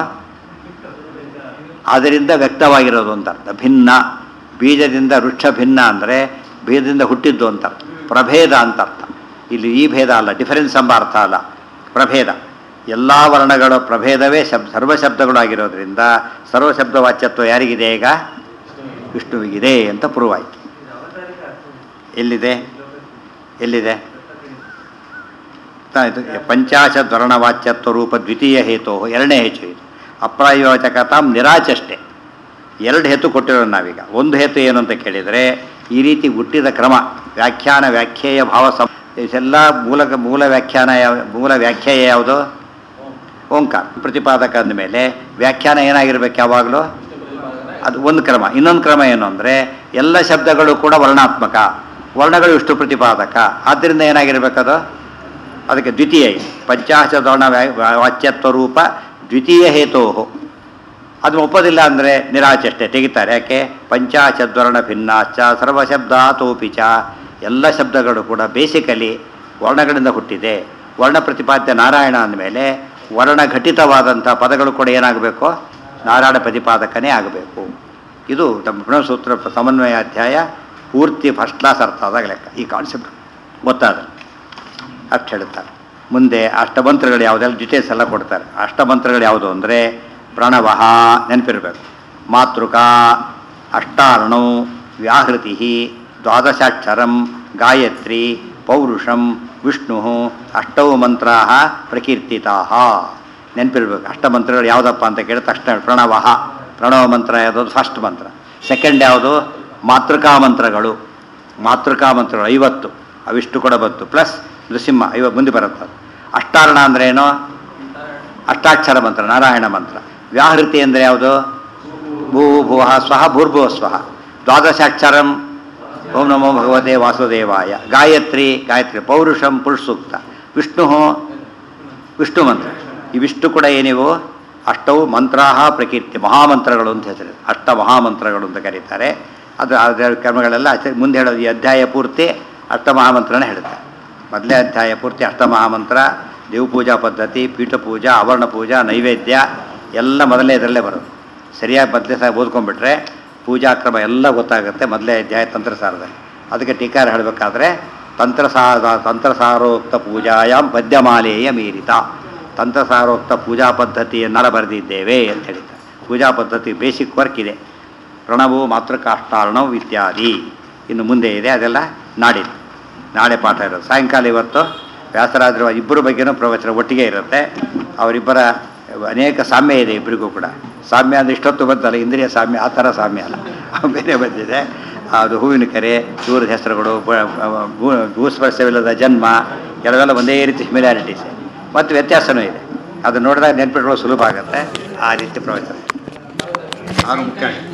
ಅದರಿಂದ ವ್ಯಕ್ತವಾಗಿರೋದು ಅಂತ ಅರ್ಥ ಭಿನ್ನ ಬೀಜದಿಂದ ವೃಕ್ಷ ಭಿನ್ನ ಅಂದರೆ ಬೀಜದಿಂದ ಹುಟ್ಟಿದ್ದು ಅಂತ ಅರ್ಥ ಪ್ರಭೇದ ಅಂತ ಅರ್ಥ ಇಲ್ಲಿ ಈ ಭೇದ ಅಲ್ಲ ಡಿಫರೆನ್ಸ್ ಎಂಬ ಅರ್ಥ ಅಲ್ಲ ಪ್ರಭೇದ ಎಲ್ಲ ವರ್ಣಗಳ ಪ್ರಭೇದವೇ ಶಬ್ ಸರ್ವಶಬ್ದಗಳು ಆಗಿರೋದ್ರಿಂದ ಸರ್ವಶಬ್ದ ವಾಚ್ಯತ್ವ ಯಾರಿಗಿದೆ ಈಗ ವಿಷ್ಣುವಿಗಿದೆ ಅಂತ ಪ್ರೂವ್ ಆಯ್ತು ಎಲ್ಲಿದೆ ಎಲ್ಲಿದೆ ಇದು ಪಂಚಾಶತ್ ವರ್ಣವಾಚ್ಯತ್ವ ರೂಪ ದ್ವಿತೀಯ ಹೇತು ಎರಡನೇ ಹೆಚ್ಚು ಇದು ಅಪ್ರಾಯೋಜಕತಾಂ ನಿರಾಚಷ್ಟೆ ಎರಡು ಹೇತು ಕೊಟ್ಟಿರೋದು ನಾವೀಗ ಒಂದು ಹೇತು ಏನು ಅಂತ ಕೇಳಿದರೆ ಈ ರೀತಿ ಹುಟ್ಟಿದ ಕ್ರಮ ವ್ಯಾಖ್ಯಾನ ವ್ಯಾಖ್ಯೇಯ ಭಾವ ಸಂ ಇದೆಲ್ಲ ಮೂಲ ಮೂಲ ವ್ಯಾಖ್ಯಾನ ಯಾವ ಮೂಲ ವ್ಯಾಖ್ಯೇಯ ಯಾವುದು ಓಂಕಾರ ಪ್ರತಿಪಾದಕ ಅಂದಮೇಲೆ ವ್ಯಾಖ್ಯಾನ ಏನಾಗಿರ್ಬೇಕು ಯಾವಾಗಲೂ ಅದು ಒಂದು ಕ್ರಮ ಇನ್ನೊಂದು ಕ್ರಮ ಏನು ಅಂದರೆ ಎಲ್ಲ ಶಬ್ದಗಳು ಕೂಡ ವರ್ಣಾತ್ಮಕ ವರ್ಣಗಳು ಇಷ್ಟು ಪ್ರತಿಪಾದಕ ಆದ್ದರಿಂದ ಏನಾಗಿರ್ಬೇಕದು ಅದಕ್ಕೆ ದ್ವಿತೀಯ ಪಂಚಾಶದವರ್ಣ ವಾಚ್ಯತ್ವ ರೂಪ ದ್ವಿತೀಯ ಹೇತೋ ಅದು ಒಪ್ಪೋದಿಲ್ಲ ಅಂದರೆ ನಿರಾಚಷ್ಟೆ ತೆಗಿತಾರೆ ಯಾಕೆ ಪಂಚಾಶದ್ವರ್ಣ ಭಿನ್ನಾಚ ಸರ್ವಶಬ್ದಾತೋಪಿ ಚ ಎಲ್ಲ ಶಬ್ದಗಳು ಕೂಡ ಬೇಸಿಕಲಿ ವರ್ಣಗಳಿಂದ ಹುಟ್ಟಿದೆ ವರ್ಣ ಪ್ರತಿಪಾದ್ಯ ನಾರಾಯಣ ಅಂದಮೇಲೆ ವರ್ಣಘಟಿತವಾದಂಥ ಪದಗಳು ಕೂಡ ಏನಾಗಬೇಕು ನಾರಾಯಣ ಪ್ರತಿಪಾದಕನೇ ಆಗಬೇಕು ಇದು ನಮ್ಮ ಬ್ರಹ್ಮಸೂತ್ರ ಸಮನ್ವಯ ಅಧ್ಯಾಯ ಪೂರ್ತಿ ಫಸ್ಟ್ ಕ್ಲಾಸ್ ಅರ್ಥ ಆದಾಗ ಲೆಕ್ಕ ಈ ಕಾನ್ಸೆಪ್ಟ್ ಗೊತ್ತಾದ್ರೆ ಅಷ್ಟು ಹೇಳ್ತಾರೆ ಮುಂದೆ ಅಷ್ಟಮಂತ್ರಗಳು ಯಾವುದೆಲ್ಲ ಡೀಟೇಲ್ಸ್ ಎಲ್ಲ ಕೊಡ್ತಾರೆ ಅಷ್ಟಮಂತ್ರಗಳು ಯಾವುದು ಅಂದರೆ ಪ್ರಣವಃ ನೆನಪಿರಬೇಕು ಮಾತೃಕಾ ಅಷ್ಟಾರ್ಣು ವ್ಯಾಹೃತಿ ದ್ವಾದಶಾಕ್ಷರಂ ಗಾಯತ್ರಿ ಪೌರುಷಂ ವಿಷ್ಣು ಅಷ್ಟೌ ಮಂತ್ರಾ ಪ್ರಕೀರ್ತಿತಾ ನೆನಪಿರ್ಬೇಕು ಅಷ್ಟಮಂತ್ರಗಳು ಯಾವುದಪ್ಪ ಅಂತ ಕೇಳಿದ ತಕ್ಷಣ ಪ್ರಣವಃ ಪ್ರಣವ ಮಂತ್ರ ಯಾವುದು ಫಸ್ಟ್ ಮಂತ್ರ ಸೆಕೆಂಡ್ ಯಾವುದು ಮಾತೃಕಾ ಮಂತ್ರಗಳು ಮಾತೃಕಾ ಮಂತ್ರಗಳು ಐವತ್ತು ಅವಿಷ್ಟು ಕೂಡ ಬಂತು ಪ್ಲಸ್ ನೃಸಿಂಹ ಐವ ಮುಂದೆ ಬರುತ್ತೆ ಅದು. ಅಷ್ಟಾರ್ಣ ಅಂದ್ರೆ ಏನು ಅಷ್ಟಾಕ್ಷರ ಮಂತ್ರ ನಾರಾಯಣ ಮಂತ್ರ ವ್ಯಾಹೃತಿ ಅಂದರೆ ಯಾವುದು ಭೂ ಭುವ ಸ್ವಹ ಭೂರ್ಭುವ ಸ್ವಹ ದ್ವಾದಶಾಕ್ಷರಂ ಓಂ ನಮೋ ಭಗವತೆ ವಾಸುದೇವಾಯ ಗಾಯತ್ರಿ ಗಾಯತ್ರಿ ಪೌರುಷಂ ಪುರುಷ ಸೂಕ್ತ ವಿಷ್ಣು ವಿಷ್ಣು ಮಂತ್ರ ಇವಿಷ್ಟು ಕೂಡ ಏನಿವು ಅಷ್ಟವು ಮಂತ್ರಾಹ ಪ್ರಕೀರ್ತಿ ಮಹಾಮಂತ್ರಗಳು ಅಂತ ಹೆಸರು ಅಷ್ಟ ಮಹಾಮಂತ್ರಗಳು ಅಂತ ಕರೀತಾರೆ ಅದು ಅದರ ಕರ್ಮಗಳೆಲ್ಲ ಆಚೆ- ಮುಂದೆ ಹೇಳೋದು ಈ ಅಧ್ಯಾಯ ಪೂರ್ತಿ ಅಷ್ಟ ಮಹಾಮಂತ್ರನೇ ಹೇಳುತ್ತೆ ಮೊದಲೇ ಅಧ್ಯಾಯ ಪೂರ್ತಿ ಅಷ್ಟ ಮಹಾಮಂತ್ರ ದೇವಪೂಜಾ ಪದ್ಧತಿ ಪೀಠ ಪೂಜಾ ಆವರಣ ಪೂಜಾ ನೈವೇದ್ಯ ಎಲ್ಲ ಮೊದಲನೇ ಇದರಲ್ಲೇ ಬರೋದು ಸರಿಯಾಗಿ ಮೊದಲೇ ಸಹ ಓದ್ಕೊಂಡ್ಬಿಟ್ರೆ ಪೂಜಾ ಕ್ರಮ ಎಲ್ಲ ಗೊತ್ತಾಗುತ್ತೆ ಮೊದಲೇ ಅಧ್ಯಾಯ ತಂತ್ರಸಾರದಲ್ಲಿ ಅದಕ್ಕೆ ಟೀಕಾರ ಹೇಳಬೇಕಾದ್ರೆ ತಂತ್ರಸಾರ ತಂತ್ರಸಾರೋಕ್ತ ಪೂಜಾಯಾಮ್ ಪದ್ಯಮಾಲೆಯ ಮೀರಿತ ತಂತ್ರಸಾರೋಕ್ತ ಪೂಜಾ ಪದ್ಧತಿಯನ್ನೆಲ್ಲ ಬರೆದಿದ್ದೇವೆ ಅಂತ ಹೇಳಿದ್ದಾರೆ ಪೂಜಾ ಪದ್ಧತಿ ಬೇಸಿಕ್ ವರ್ಕ್ ಇದೆ ಪ್ರಣವು ಮಾತೃಕಾಷ್ಟಾರ್ಣವ್ ಇತ್ಯಾದಿ ಇನ್ನು ಮುಂದೆ ಇದೆ ಅದೆಲ್ಲ ನಾಡಿದ್ದು ನಾಳೆ ಪಾಠ ಇರೋದು ಸಾಯಂಕಾಲ ಇವತ್ತು ವ್ಯಾಸರಾಜರ ಇಬ್ಬರ ಬಗ್ಗೆನೂ ಪ್ರವಚನ ಒಟ್ಟಿಗೆ ಇರುತ್ತೆ ಅವರಿಬ್ಬರ ಅನೇಕ ಸಾಮ್ಯ ಇದೆ ಇಬ್ಬರಿಗೂ ಕೂಡ ಸಾಮ್ಯ ಅಂದರೆ ಇಷ್ಟೊತ್ತು ಬಂತಲ್ಲ ಇಂದ್ರಿಯ ಸಾಮ್ಯ ಆ ಥರ ಸಾಮ್ಯ ಅಲ್ಲ ಬೇರೆ ಬಂದಿದೆ ಅದು ಹೂವಿನ ಕೆರೆ ದೂರದ ಹೆಸರುಗಳು ಬ- ಬ- ಭೂ- ಭೂಸ್ಪರ್ಶವಿಲ್ಲದ ಜನ್ಮ ಕೆಲವೆಲ್ಲ ಒಂದೇ ರೀತಿ ಸಿಮಿಲಾರಿಟೀಸ್ ಮತ್ತು ವ್ಯತ್ಯಾಸನೂ ಇದೆ ಅದು ನೋಡಿದಾಗ ನೆನ್ಪಿಟ್ಕೊಳ್ಳೋ ಸುಲಭ ಆಗುತ್ತೆ ಆ ರೀತಿ ಪ್ರವಚನ ಆರು ಮುಖ್ಯ